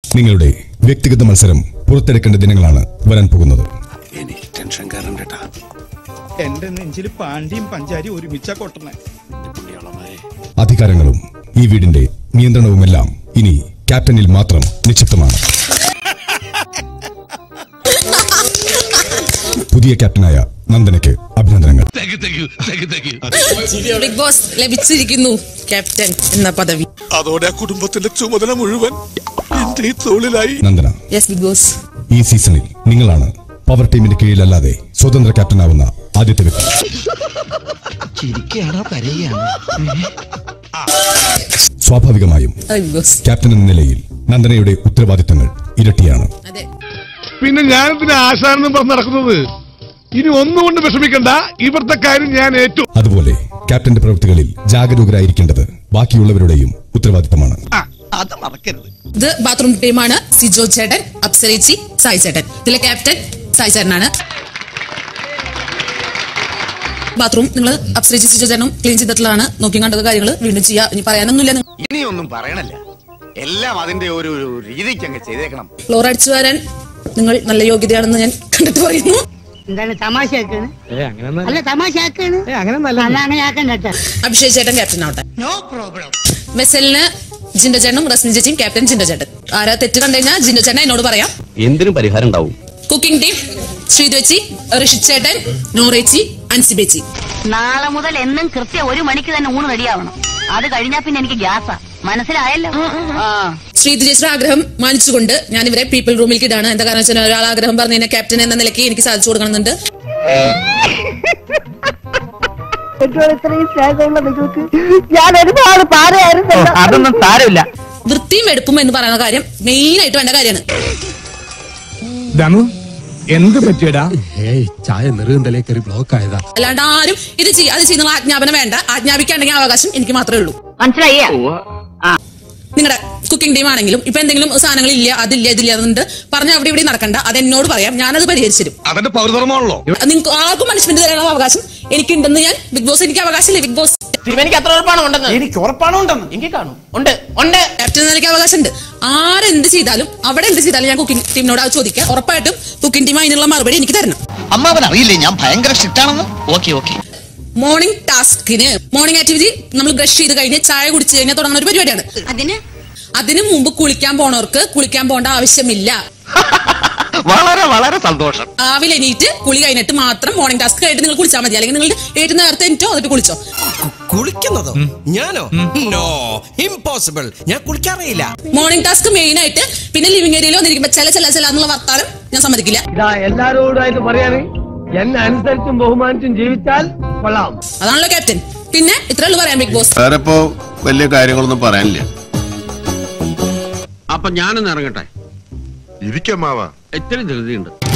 നിങ്ങളുടെ വ്യക്തിഗത മത്സരം പുറത്തെടുക്കേണ്ട ദിനങ്ങളാണ് വരാൻ പോകുന്നത് എനിക്ക് ടെൻഷൻ കയറണ്ടേട്ടാ എന്റെ നെഞ്ചിൽ പാണ്ടിയും പഞ്ചാരി ഒരുമിച്ച കൊട്ടണേ പുണ്യാളമായ അധികാരങ്ങളും ഈ വീടിന്റെ നിയന്ത്രണവുമെല്ലാം ഇനി ക്യാപ്റ്റനിൽ മാത്രം നിക്ഷിപ്തമാണ് പുതിയ ക്യാപ്റ്റനായ നന്ദനയ്ക്ക് അഭിനന്ദനങ്ങൾ ബിഗ് ബോസ് ലഭിച്ചിരിക്കുന്നു ക്യാപ്റ്റൻ എന്ന പദവി അതോടെ ആ കുടുംബത്തിന്റെ ചുമതല മുഴുവൻ എന്റെ ഈ തോളിലായി നന്ദന യെസ് ബിഗ് ബോസ് ഈ സീസണിൽ നിങ്ങളാണ് പവർ ടീമിന്റെ കീഴിലല്ലാതെ സ്വതന്ത്ര ക്യാപ്റ്റനാവുന്ന ആദ്യത്തെ വ്യക്തി ചിരിക്കുകയാണോ കരയുകയാണോ സ്വാഭാവികമായും ബിഗ് ബോസ് ക്യാപ്റ്റൻ എന്ന നിലയിൽ നന്ദനയുടെ ഉത്തരവാദിത്തങ്ങൾ ഇരട്ടിയാണ് അതെ പിന്നെ ഞാനെന്തിനാ ആശാനെന്നും പറഞ്ഞ് നടക്കുന്നത് ഇനി ഒന്നുകൊണ്ട് വിഷമിക്കണ്ട ഇവിടുത്തെ കാര്യം ഞാൻ ഏറ്റു അതുപോലെ ക്യാപ്റ്റന്റെ പ്രവൃത്തികളിൽ ജാഗരൂകരായിരിക്കേണ്ടത് ബാക്കിയുള്ളവരുടെയും ഉത്തരവാദിത്തമാണ് അത് മറക്കരുത് ഇത് ബാത്റൂം ടീമാണ് സിജോ ചേട്ടൻ അപ്സരേച്ചി സായി ചേട്ടൻ ഇതിലെ ക്യാപ്റ്റൻ സായി ചേട്ടനാണ് ബാത്റൂം നിങ്ങൾ അപ്സരേച്ചി സിജോ ചേട്ടനും ക്ലീൻ ചെയ്തിട്ടുള്ളതാണ് നോക്കി കണ്ടത് കാര്യങ്ങൾ വീണ്ടും ചെയ്യാ ഇനി പറയാനൊന്നുമില്ല ഇനിയൊന്നും പറയണല്ല എല്ലാം അതിന്റെ ഒരു ഒരു രീതിക്ക് അങ്ങ് ചെയ്തേക്കണം ഫ്ലോർ അടിച്ചു വരാൻ നിങ്ങൾ നല്ല യോഗ്യതയാണെന്ന് ഞാൻ കണ്ടിട്ട് പറയുന്നു എന്താണ് തമാശയാക്കാണ് അല്ല തമാശയാക്കാണ് അല്ല അങ്ങനെ ആക്കണ്ട കേട്ടോ അഭിഷേക് ചേട്ടൻ ക്യാപ്റ്റൻ ആവട്ടെ നോ പ്രോബ്ലം വെസലിന് ജിൻഡ ചേട്ടനും റസ്മിൻ ചേച്ചിയും ക്യാപ്റ്റൻ ജിൻഡ ചേട്ടൻ ആരാ തെറ്റ് കണ്ടു കഴിഞ്ഞാൽ ജിൻഡ ചേട്ടൻ എന്നോട് പറയാം എന്തിനും പരിഹാരം ഉണ്ടാവും കുക്കിംഗ് ടീം ശ്രീതുവച്ചി ഋഷിത് ചേട്ടൻ നോറേച്ചി അൻസിബേച്ചി നാളെ മുതൽ എന്നും കൃത്യം ഒരു മണിക്ക് തന്നെ ഊണ് റെഡിയാവണം അത് കഴിഞ്ഞാ പിന്നെ എനിക്ക് ഗ്യാസാ മനസ്സിലായല്ലോ ആ ശ്രീതു ചേച്ചിയുടെ ആഗ്രഹം മാനിച്ചുകൊണ്ട് ഞാൻ ഇവരെ പീപ്പിൾ റൂമിലേക്ക് ഇടാണ് എന്താ കാരണം വെച്ചാൽ ഒരാൾ ആഗ്രഹം പറഞ്ഞു കഴിഞ്ഞാൽ ക്യാപ്റ്റൻ എന്ന നിലയ്ക്ക് എനിക്ക് സാധിച്ചു കൊടുക്കണമെന്നുണ്ട് ഇത്രയും സ്നേഹമുള്ള നിങ്ങൾക്ക് ഞാൻ ഒരുപാട് പാരയായിരുന്നു അതൊന്നും സാരമില്ല വൃത്തിയും എടുപ്പും എന്ന് പറയുന്ന കാര്യം മെയിൻ ആയിട്ട് വേണ്ട കാര്യമാണ് ധനു എന്ത് പറ്റിയടാ ഏയ് ചായ നെറുകന്തലേ കയറി ബ്ലോക്ക് ആയതാ അല്ലാണ്ട് ആരും ഇത് ചെയ്യും അത് ചെയ്യുന്ന ആജ്ഞാപനം വേണ്ട ആജ്ഞാപിക്കാണ്ടെങ്കിൽ അവകാശം എനിക്ക് മാത്രമേ ഉള്ളൂ മനസ്സിലായ നിങ്ങളുടെ കുക്കിംഗ് ടീം ആണെങ്കിലും ഇപ്പൊ എന്തെങ്കിലും സാധനങ്ങൾ ഇല്ല അതില്ല ഇതില്ല എന്നുണ്ട് പറഞ്ഞ അവിടെ ഇവിടെ നടക്കണ്ട അത് എന്നോട് പറയാം ഞാനത് പരിഹരിച്ചു തരും അതെന്റെ പൗരധർമ്മമാണല്ലോ നിങ്ങൾക്ക് ആർക്കും പണിഷ്മെന്റ് തരാനുള്ള അവകാശം എനിക്കുണ്ടെന്ന് ഞാൻ ബിഗ് ബോസ് എനിക്ക് അവകാശമില്ല ബിഗ് ബോസ് എനിക്ക് അത്ര ഉറപ്പാണോ ഉണ്ടെന്ന് എനിക്ക് ഉറപ്പാണോ ഉണ്ടെന്ന് എനിക്ക് കാണും ഉണ്ട് ഉണ്ട് ക്യാപ്റ്റൻ എനിക്ക് അവകാശമുണ്ട് ആരെന്ത് ചെയ്താലും അവിടെ എന്ത് ചെയ്താലും ഞാൻ കുക്കിംഗ് ടീമിനോട് അത് ചോദിക്കാം ഉറപ്പായിട്ടും കുക്കിംഗ് ടീം അതിനുള്ള മറുപടി എനിക്ക് തരണം അമ്മാവൻ അറിയില്ലേ ഞാൻ ഭയങ്കര സ്ട്രിക്റ്റ് ആണെന്ന് ഓക്കെ ഓക്കെ മോർണിംഗ് ടാസ്കിന് മോർണിംഗ് ആക്ടിവിറ്റി നമ്മൾ ബ്രഷ് ചെയ്ത് കഴിഞ്ഞ് ചായ കുടിച്ച് കഴിഞ്ഞാൽ തുടങ്ങുന്ന ഒരു പരിപാടിയാണ് അതിന് അതിനു മുമ്പ് കുളിക്കാൻ പോണവർക്ക് കുളിക്കാൻ പോകേണ്ട ആവശ്യമില്ല വളരെ വളരെ സന്തോഷം രാവിലെ എണീറ്റ് കുളി കഴിഞ്ഞിട്ട് മാത്രം മോർണിംഗ് ടാസ്ക് കഴിഞ്ഞിട്ട് നിങ്ങൾ കുളിച്ചാൽ മതി അല്ലെങ്കിൽ നിങ്ങൾ ഏറ്റവും നേരത്തെ എനിറ്റോ എന്നിട്ട് കുളിച്ചോ കുളിക്കുന്നതോ ഞാനോ നോ ഇമ്പോസിബിൾ ഞാൻ കുളിക്കാറില്ല മോർണിംഗ് ടാസ്ക് മെയിൻ ആയിട്ട് പിന്നെ ലിവിംഗ് ഏരിയയിൽ വന്നിരിക്കുമ്പോൾ ചില ചില ചില എന്നുള്ള വർത്താനം ഞാൻ സമ്മതിക്കില്ല ഇതാ എല്ലാരോടായിട്ട് പറയാന് എന്നെ അനുസരിച്ചും ബഹുമാനിച്ചും ജീവിച്ചാൽ കൊള്ളാം അതാണല്ലോ ക്യാപ്റ്റൻ പിന്നെ ഇത്രേ ഉള്ളൂ പറയാൻ ബിഗ് ബോസ് വേറെ ഇപ്പോ വലിയ കാര്യങ്ങളൊന്നും പറയാനില്ല അപ്പൊ ഞാനൊന്ന് ഇറങ്ങട്ടെ ഇരിക്കമ്മാവാ ഇത്തിരി ധൃതിയുണ്ട്